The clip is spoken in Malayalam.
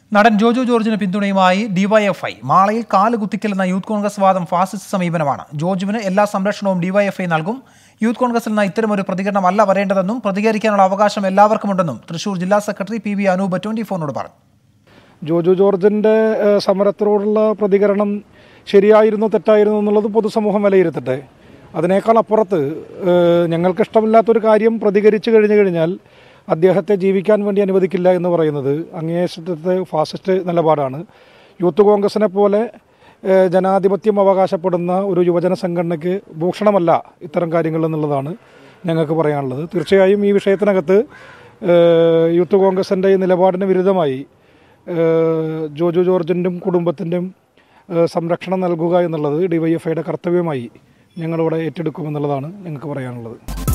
നടൻ ജോജോ ജോർജിന് പിന്തുണയുമായി ഡിവൈഎഫ്ഐ മാളയിൽ കാല് കുത്തിക്കലെന്ന യൂത്ത് കോൺഗ്രസ് വാദം ഫാസിസ്റ്റ് സമീപനമാണ് ജോർജുവിന് എല്ലാ സംരക്ഷണവും ഡിവൈഎഫ്ഐ നൽകും യൂത്ത് കോൺഗ്രസിൽ നിന്ന് ഇത്തരമൊരു പ്രതികരണമല്ല വരേണ്ടതെന്നും പ്രതികരിക്കാനുള്ള അവകാശം എല്ലാവർക്കുമുണ്ടെന്നും തൃശൂർ ജില്ലാ secretary P V Anoop twenty ഫോറിനോട് പറഞ്ഞു ജോജു ജോർജിൻ്റെ ഏഹ്, സമരത്തിനോടുള്ള പ്രതികരണം ശരിയായിരുന്നു തെറ്റായിരുന്നു എന്നുള്ളത് പൊതുസമൂഹം വിലയിരുത്തട്ടെ അതിനേക്കാൾ അപ്പുറത്ത് ഏഹ്, ഞങ്ങൾക്കിഷ്ടമില്ലാത്തൊരു കാര്യം പ്രതികരിച്ചു കഴിഞ്ഞു കഴിഞ്ഞാൽ അദ്ദേഹത്തെ ജീവിക്കാൻ വേണ്ടി അനുവദിക്കില്ല എന്ന് പറയുന്നത് അങ്ങേയറ്റത്തെ ഫാസിസ്റ്റ് നിലപാടാണ് യൂത്ത് കോൺഗ്രസിനെ പോലെ ഏഹ്, ജനാധിപത്യം അവകാശപ്പെടുന്ന ഒരു യുവജന സംഘടനയ്ക്ക് ഭൂഷണമല്ല ഇത്തരം കാര്യങ്ങൾ എന്നുള്ളതാണ് ഞങ്ങൾക്ക് പറയാനുള്ളത് തീർച്ചയായും ഈ വിഷയത്തിനകത്ത് ഏഹ്, യൂത്ത് കോൺഗ്രസിൻ്റെ ഈ നിലപാടിന് വിരുദ്ധമായി ഏഹ് ജോജു ജോർജിൻ്റെയും കുടുംബത്തിൻ്റെയും ഏഹ് സംരക്ഷണം നൽകുക എന്നുള്ളത് ഡിവൈഎഫ്ഐയുടെ കർത്തവ്യമായി ഞങ്ങളിവിടെ ഏറ്റെടുക്കുമെന്നുള്ളതാണ് ഞങ്ങൾക്ക് പറയാനുള്ളത്